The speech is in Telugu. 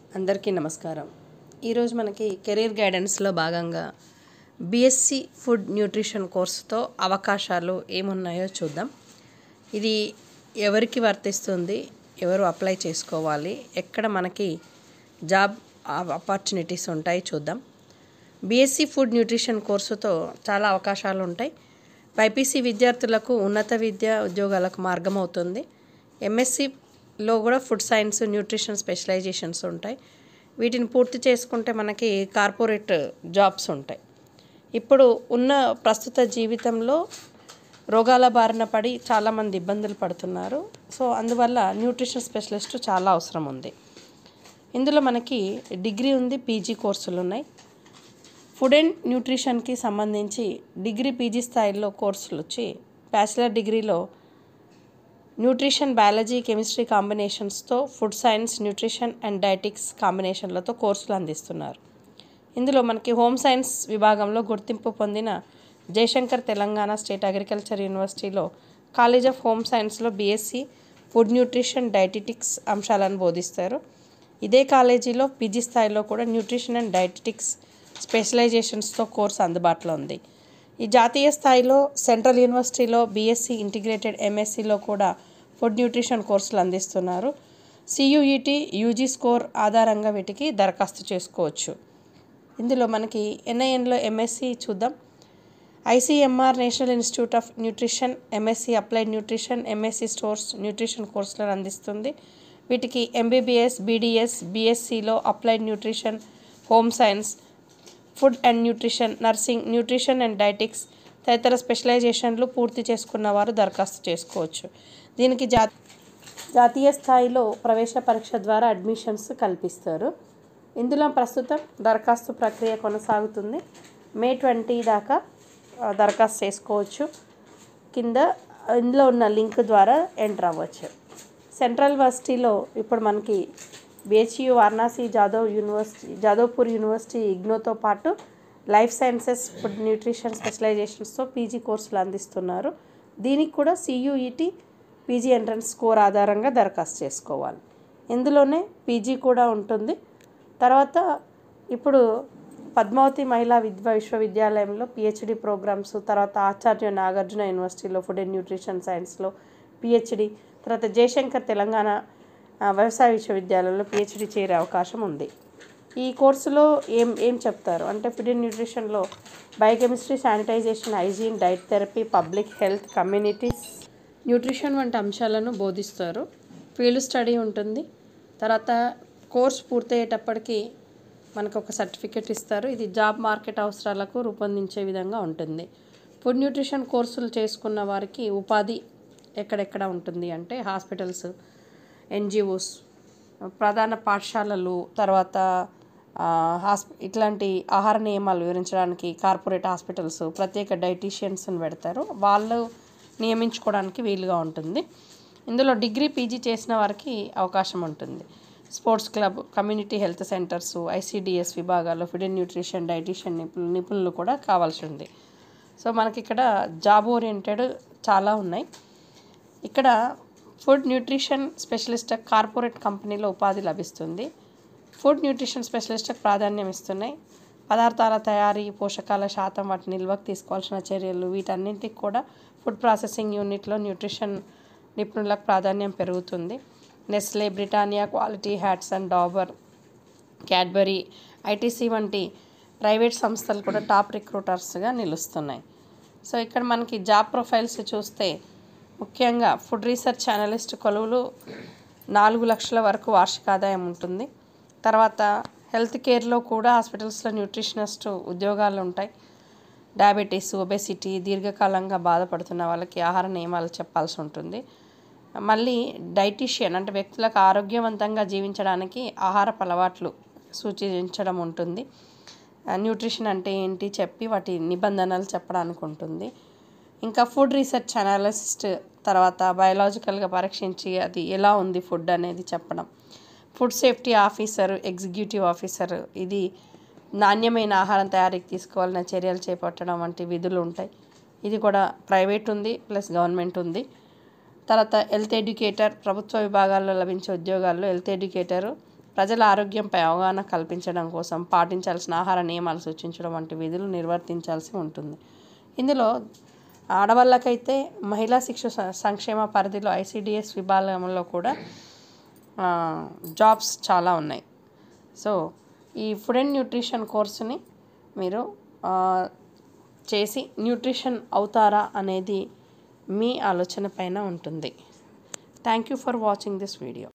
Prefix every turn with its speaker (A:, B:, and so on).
A: అందరికీ నమస్కారం ఈరోజు మనకి కెరీర్ గైడెన్స్లో భాగంగా బీఎస్సీ ఫుడ్ న్యూట్రిషన్ కోర్సుతో అవకాశాలు ఏమున్నాయో చూద్దాం ఇది ఎవరికి వర్తిస్తుంది ఎవరు అప్లై చేసుకోవాలి ఎక్కడ మనకి జాబ్ ఆపర్చునిటీస్ ఉంటాయి చూద్దాం బీఎస్సీ ఫుడ్ న్యూట్రిషన్ కోర్సుతో చాలా అవకాశాలు ఉంటాయి బైపీసీ విద్యార్థులకు ఉన్నత విద్య ఉద్యోగాలకు మార్గం అవుతుంది ఎంఎస్సిలో కూడా ఫుడ్ సైన్స్ న్యూట్రిషన్ స్పెషలైజేషన్స్ ఉంటాయి వీటిని పూర్తి చేసుకుంటే మనకి కార్పొరేట్ జాబ్స్ ఉంటాయి ఇప్పుడు ఉన్న ప్రస్తుత జీవితంలో రోగాల బారిన పడి చాలామంది ఇబ్బందులు పడుతున్నారు సో అందువల్ల న్యూట్రిషన్ స్పెషలిస్ట్ చాలా అవసరం ఉంది ఇందులో మనకి డిగ్రీ ఉంది పీజీ కోర్సులు ఉన్నాయి ఫుడ్ అండ్ న్యూట్రిషన్కి సంబంధించి డిగ్రీ పీజీ స్థాయిలో కోర్సులు వచ్చి బ్యాచిలర్ డిగ్రీలో న్యూట్రిషన్ బయాలజీ కెమిస్ట్రీ కాంబినేషన్స్తో food science nutrition and dietetics కాంబినేషన్లతో కోర్సులు అందిస్తున్నారు ఇందులో మనకి హోమ్ సైన్స్ విభాగంలో గుర్తింపు పొందిన జయశంకర్ తెలంగాణ స్టేట్ అగ్రికల్చర్ యూనివర్సిటీలో కాలేజ్ ఆఫ్ హోమ్ సైన్స్లో బీఎస్సీ ఫుడ్ న్యూట్రిషన్ డైటిటిక్స్ అంశాలను బోధిస్తారు ఇదే కాలేజీలో పీజీ స్థాయిలో కూడా న్యూట్రిషన్ అండ్ డైటిటిక్స్ స్పెషలైజేషన్స్తో కోర్సు అందుబాటులో ఉంది ఈ జాతీయ స్థాయిలో సెంట్రల్ యూనివర్సిటీలో బీఎస్సీ ఇంటిగ్రేటెడ్ ఎంఎస్సీలో కూడా ఫుడ్ న్యూట్రిషన్ కోర్సులు అందిస్తున్నారు సియుఈటి యూజీ స్కోర్ ఆధారంగా వీటికి దరఖాస్తు చేసుకోవచ్చు ఇందులో మనకి ఎన్ఐఎన్లో ఎంఎస్సి చూద్దాం ICMR national institute of nutrition MSc applied nutrition MSc stores nutrition కోర్సులను అందిస్తుంది వీటికి ఎంబీబీఎస్ బీడీఎస్ బీఎస్సీలో applied nutrition home science food and nutrition nursing nutrition and dietetics తదితర స్పెషలైజేషన్లు పూర్తి చేసుకున్న వారు దరఖాస్తు చేసుకోవచ్చు దీనికి జా జాతీయ స్థాయిలో ప్రవేశ పరీక్ష ద్వారా అడ్మిషన్స్ కల్పిస్తారు ఇందులో ప్రస్తుతం దరఖాస్తు ప్రక్రియ కొనసాగుతుంది మే ట్వంటీ దాకా ఆ, దరఖాస్తు చేసుకోవచ్చు కింద ఇందులో ఉన్న లింక్ ద్వారా ఎంటర్ అవ్వచ్చు సెంట్రల్ యూనివర్సిటీలో ఇప్పుడు మనకి BHU Varanasi Jadav university Jadavpur university ఇగ్నోతో పాటు లైఫ్ సైన్సెస్ ఫుడ్ న్యూట్రిషన్ స్పెషలైజేషన్స్తో పీజీ కోర్సులు అందిస్తున్నారు దీనికి కూడా సియుఈటి పీజీ ఎంట్రన్స్ స్కోర్ ఆధారంగా దరఖాస్తు చేసుకోవాలి ఇందులోనే పీజీ కూడా ఉంటుంది తర్వాత ఇప్పుడు పద్మావతి మహిళా విద్యా విశ్వవిద్యాలయంలో పిహెచ్డి ప్రోగ్రామ్స్ తర్వాత ఆచార్య నాగార్జున యూనివర్సిటీలో ఫుడ్ అండ్ న్యూట్రిషన్ సైన్స్లో పిహెచ్డి తర్వాత జయశంకర్ తెలంగాణ ఆ, వ్యవసాయ విశ్వవిద్యాలయంలో పిహెచ్డి చేరే అవకాశం ఉంది ఈ కోర్సులో ఏం ఏం చెప్తారు అంటే ఫుడ్ అండ్ న్యూట్రిషన్లో biochemistry sanitization hygiene diet therapy public health communities nutrition వంటి అంశాలను బోధిస్తారు ఫీల్డ్ స్టడీ ఉంటుంది తర్వాత కోర్స్ పూర్తయ్యేటప్పటికి మనకు ఒక సర్టిఫికెట్ ఇస్తారు ఇది జాబ్ మార్కెట్ అవసరాలకు రూపొందించే విధంగా ఉంటుంది ఫుడ్ న్యూట్రిషన్ కోర్సులు చేసుకున్న వారికి ఉపాధి ఎక్కడెక్కడ ఉంటుంది అంటే హాస్పిటల్స్ ఎన్జిఓస్ ప్రధాన పాఠశాలలు తర్వాత ఆ, హాస్ ఇట్లాంటి ఆహార నియమాలు వివరించడానికి కార్పొరేట్ హాస్పిటల్స్ ప్రత్యేక డైటీషియన్స్ని పెడతారు వాళ్ళు నియమించుకోవడానికి వీలుగా ఉంటుంది ఇందులో డిగ్రీ పీజీ చేసిన వారికి అవకాశం ఉంటుంది sports club community health centres ICDS విభాగాల్లో ఫుడ్ అండ్ న్యూట్రిషన్ డైటీషియన్ నిపుణులు నిపుణులు కూడా కావాల్సి ఉంది సో మనకి ఇక్కడ జాబ్ ఓరియంటెడ్ చాలా ఉన్నాయి ఇక్కడ ఫుడ్ న్యూట్రిషన్ స్పెషలిస్ట్ కార్పొరేట్ కంపెనీలో ఉపాధి లభిస్తుంది ఫుడ్ న్యూట్రిషన్ స్పెషలిస్ట్కి ప్రాధాన్యం ఇస్తున్నాయి పదార్థాల తయారీ పోషకాల శాతం వాటి నిల్వకు తీసుకోవాల్సిన చర్యలు వీటన్నింటికి కూడా ఫుడ్ ప్రాసెసింగ్ యూనిట్లో న్యూట్రిషన్ నిపుణులకు ప్రాధాన్యం పెరుగుతుంది నెస్లే బ్రిటానియా క్వాలిటీ హ్యాట్స్ అండ్ డాబర్ క్యాడ్బరీ ఐటీసీ వంటి ప్రైవేట్ సంస్థలు కూడా టాప్ రిక్రూటర్స్గా నిలుస్తున్నాయి సో ఇక్కడ మనకి జాబ్ ప్రొఫైల్స్ చూస్తే ముఖ్యంగా ఫుడ్ రీసెర్చ్ అనలిస్ట్ కొలువులు నాలుగు లక్షల వరకు వార్షిక ఆదాయం ఉంటుంది తర్వాత హెల్త్ కేర్లో కూడా హాస్పిటల్స్లో న్యూట్రిషనిస్ట్ ఉద్యోగాలు ఉంటాయి డయాబెటీస్ ఒబెసిటీ దీర్ఘకాలంగా బాధపడుతున్న వాళ్ళకి ఆహార నియమాలు చెప్పాల్సి ఉంటుంది మళ్ళీ డైటీషియన్ అంటే వ్యక్తులకు ఆరోగ్యవంతంగా జీవించడానికి ఆహారపు అలవాట్లు సూచించడం ఉంటుంది ఆ, న్యూట్రిషన్ అంటే ఏంటి చెప్పి వాటి నిబంధనలు చెప్పడానికి ఉంటుంది ఇంకా ఫుడ్ రీసెర్చ్ అనాలిసిస్ట్ తర్వాత బయోలాజికల్గా పరీక్షించి అది ఎలా ఉంది ఫుడ్ అనేది చెప్పడం food safety officer executive officer ఇది నాణ్యమైన ఆహారం తయారీకి తీసుకోవాలన్న చర్యలు చేపట్టడం వంటి విధులు ఉంటాయి ఇది కూడా ప్రైవేట్ ఉంది ప్లస్ గవర్నమెంట్ ఉంది తర్వాత హెల్త్ ఎడ్యుకేటర్ ప్రభుత్వ విభాగాల్లో లభించే ఉద్యోగాల్లో హెల్త్ ఎడ్యుకేటరు ప్రజల ఆరోగ్యంపై అవగాహన కల్పించడం కోసం పాటించాల్సిన ఆహార నియమాలు సూచించడం వంటి విధులు నిర్వర్తించాల్సి ఉంటుంది ఇందులో ఆడవాళ్ళకైతే మహిళా శిక్ష స- సంక్షేమ పరిధిలో ఐసిడిఎస్ విభాగంలో కూడా ఆ, జాబ్స్ చాలా ఉన్నాయి సో ఈ ఫుడ్ అండ్ న్యూట్రిషన్ కోర్సుని మీరు ఆ, చేసి న్యూట్రిషన్ అవుతారా అనేది మీ ఆలోచన పైన ఉంటుంది thank you for watching this video